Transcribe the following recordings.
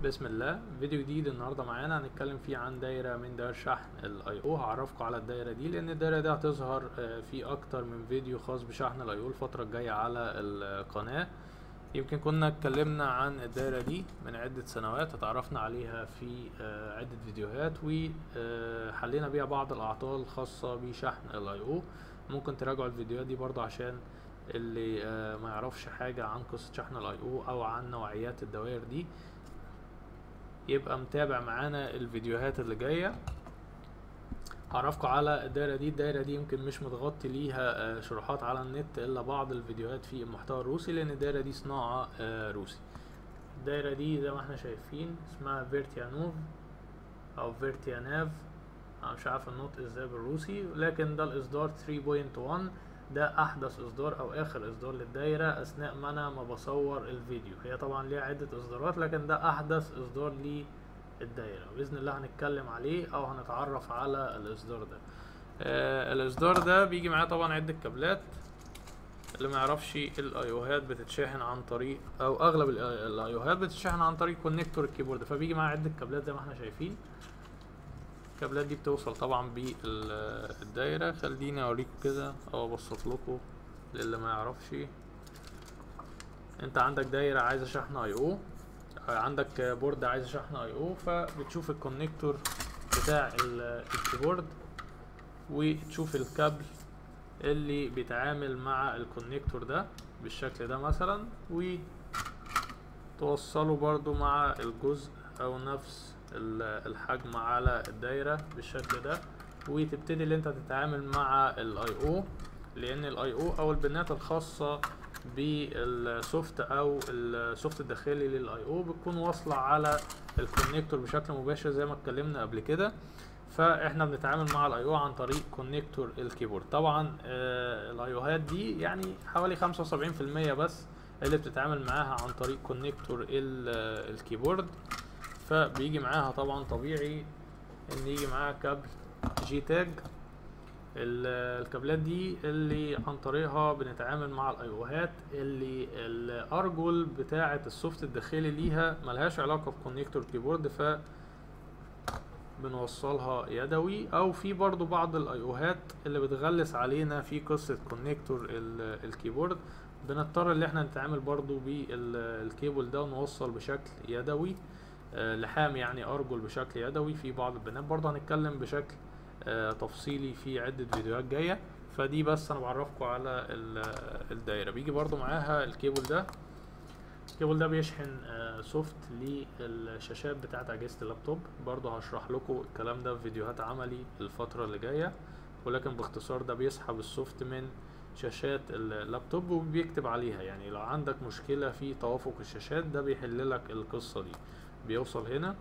بسم الله فيديو جديد النهارده معانا هنتكلم فيه عن دايره من دوائر شحن الاي او هعرفكم على الدايره دي لان الدايره دي هتظهر آه، في اكتر من فيديو خاص بشحن الاي او الفتره الجايه على القناه يمكن كنا اتكلمنا عن الدايره دي من عده سنوات اتعرفنا عليها في آه، عده فيديوهات وحلينا بيها بعض الاعطال الخاصه بشحن الاي او ممكن تراجعوا الفيديوهات دي برضه عشان اللي آه، ما يعرفش حاجه عن قصه شحن الاي او او عن نوعيات الدوائر دي يبقى متابع معانا الفيديوهات اللي جايه هعرفكم على الدايره دي الدايره دي يمكن مش متغطي ليها آه، شروحات على النت الا بعض الفيديوهات في المحتوى الروسي لان الدايره دي صناعه آه، روسي الدايره دي زي ما احنا شايفين اسمها فيرتيا نوف او فيرتيا ناف انا مش عارف النطق ازاي بالروسي لكن ده الاصدار 3.1 ده احدث اصدار او اخر اصدار للدايره اثناء ما انا ما بصور الفيديو هي طبعا ليها عده اصدارات لكن ده احدث اصدار للدايره باذن الله هنتكلم عليه او هنتعرف على الاصدار ده آه الاصدار ده بيجي معاه طبعا عده كابلات اللي ما يعرفش الايوهات بتتشحن عن طريق او اغلب الايوهات بتتشحن عن طريق كونكتور الكيبورد فبيجي معاه عده كابلات زي ما احنا شايفين الكابلات دي بتوصل طبعا بالدايره خليني اوريكم كده او ابسط لكم للي ما يعرفش انت عندك دايره عايزه شحن اي او عندك بورد عايزه شحن اي او فبتشوف الكونكتور بتاع ال- الكيبورد وتشوف الكابل اللي بيتعامل مع الكونكتور ده بالشكل ده مثلا وتوصله برضو مع الجزء او نفس ال- الحجم على الدايرة بالشكل ده وتبتدي اللي انت تتعامل مع الاي او لان الاي او او البنات الخاصة بالسوفت او السوفت الداخلي للاي او بتكون واصلة على الكونكتور بشكل مباشر زي ما اتكلمنا قبل كده فاحنا بنتعامل مع الاي او عن طريق كونكتور الكيبورد طبعا الاي اوهات دي يعني حوالي 75% بس اللي بتتعامل معاها عن طريق كونكتور ال- الكيبورد فبيجي معاها طبعا طبيعي ان يجي معاها كابل جي تاج ال- الكابلات دي اللي عن طريقها بنتعامل مع الايوهات اللي الارجل بتاعه السوفت الداخلي ليها ملهاش علاقه بكونكتور كيبورد ف بنوصلها يدوي او في برضو بعض الايوهات اللي بتغلس علينا في قصة كونكتور ال- الكيبورد بنضطر ان احنا نتعامل برضو بالكيبل ده ونوصل بشكل يدوي آه، لحام يعني ارجل بشكل يدوي في بعض البنات برضو هنتكلم بشكل آه، تفصيلي في عدة فيديوهات جاية فدي بس انا بعرفكم على ال- الدايرة بيجي برضو معاها الكيبل ده الكيبل ده بيشحن آه، سوفت للشاشات بتاعت اجهزه اللابتوب برضه هشرح لكم الكلام ده في فيديوهات عملي الفتره اللي جايه ولكن باختصار ده بيسحب السوفت من شاشات اللابتوب وبيكتب عليها يعني لو عندك مشكله في توافق الشاشات ده بيحل لك القصه دي بيوصل هنا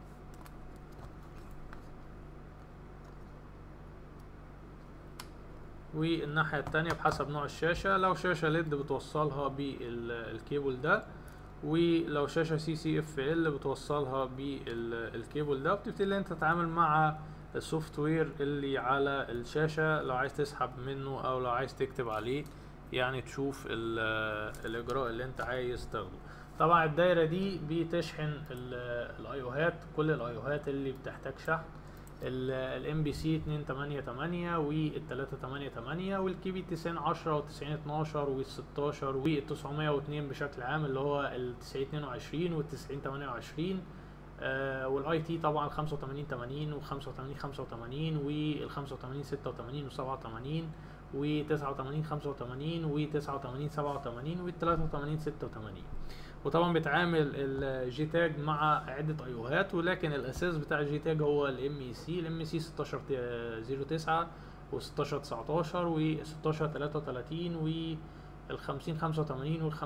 والناحية التانية بحسب نوع الشاشة لو شاشة ليد بتوصلها بالكيبل ده ولو شاشة سي سي اف ال بتوصلها بالكيبل ده وبتبتدي انت تتعامل مع السوفت وير اللي على الشاشة لو عايز تسحب منه او لو عايز تكتب عليه يعني تشوف ال- الاجراء اللي انت عايز تاخده طبعا الدايرة دي بتشحن ال- الايوهات كل الايوهات اللي بتحتاج شحن الام بي سي 288 وال 388 والكي بي 9010 وال 9012 وال 16 وال 902 بشكل عام اللي هو ال 9022 وال 9028 آه والاي تي طبعا 8580 و 8585 وال 8586 و 87 و 89 85 و 89 87 وال 83 86 وطبعا بيتعامل الجي تاج مع عدة ايوهات ولكن الاساس بتاع الجي تاج هو الام اي سي الام اي سي 1609 و 1619 و 1633 وال 5085 وال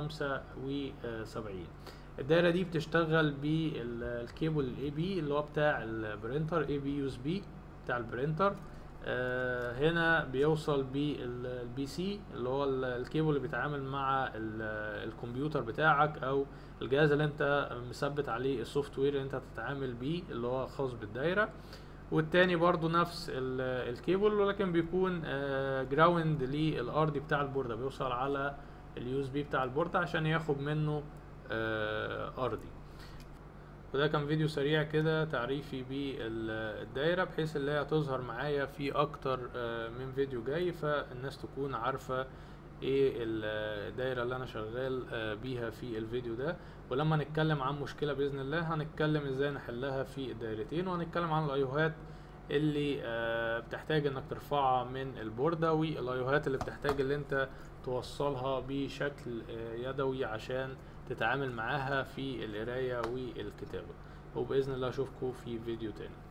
5075 الدايرة دي بتشتغل بالكيبل الاي بي اللي هو بتاع البرينتر اي بي يو اس بي بتاع البرينتر آه، هنا بيوصل بالبي سي اللي هو ال- الكيبل اللي بيتعامل مع ال- الكمبيوتر بتاعك او الجهاز اللي انت مثبت عليه السوفت وير اللي انت هتتعامل بيه اللي هو خاص بالدايره والتاني برضو نفس ال- الكيبل ولكن بيكون جراوند للارضي بتاع البورده بيوصل على اليو اس بي بتاع البورده عشان ياخد منه آه، ارضي وده كان فيديو سريع كده تعريفي بالدايرة بحيث اللي هي تظهر معايا في اكتر آه، من فيديو جاي فالناس تكون عارفة ايه الدايرة اللي انا شغال آه، بيها في الفيديو ده ولما نتكلم عن مشكلة بإذن الله هنتكلم ازاي نحلها في الدايرتين وهنتكلم عن الايوهات اللي آه، بتحتاج انك ترفعها من البوردة والايوهات اللي بتحتاج اللي انت توصلها بشكل آه، يدوي عشان تتعامل معاها في القراية والكتابة وبإذن الله أشوفكم في فيديو تاني